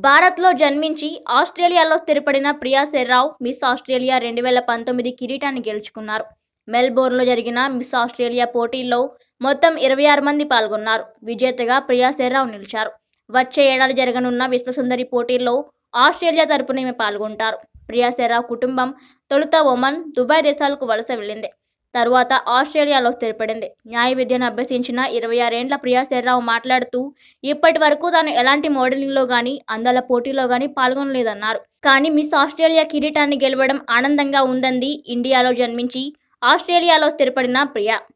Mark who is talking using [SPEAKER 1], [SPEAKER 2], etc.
[SPEAKER 1] భారత్లో జన్మించి ఆస్ట్రేలియాలో స్థిరపడిన ప్రియా శెర్రావ్ మిస్ ఆస్ట్రేలియా రెండు వేల పంతొమ్మిది కిరీటాన్ని గెలుచుకున్నారు మెల్బోర్న్లో జరిగిన మిస్ ఆస్ట్రేలియా పోటీల్లో మొత్తం ఇరవై ఆరు మంది పాల్గొన్నారు విజేతగా ప్రియా శెర్రావ్ నిలిచారు వచ్చే ఏడాది జరగనున్న విశ్వసుందరి పోటీల్లో ఆస్ట్రేలియా తరపున ఈమె పాల్గొంటారు ప్రియా శెర్రావ్ కుటుంబం తొలుత ఒమన్ దుబాయ్ దేశాలకు వలస వెళ్ళింది తరువాత ఆస్ట్రేలియాలో స్థిరపడింది న్యాయ విద్యను అభ్యసించిన ఇరవై ఆరేండ్ల ప్రియా శెర్రావు మాట్లాడుతూ ఇప్పటి వరకు తాను ఎలాంటి మోడలింగ్లో గానీ అందాల పోటీలో గానీ పాల్గొనలేదన్నారు కానీ మిస్ ఆస్ట్రేలియా కిరీటాన్ని గెలవడం ఆనందంగా ఉందంది ఇండియాలో జన్మించి ఆస్ట్రేలియాలో స్థిరపడిన ప్రియా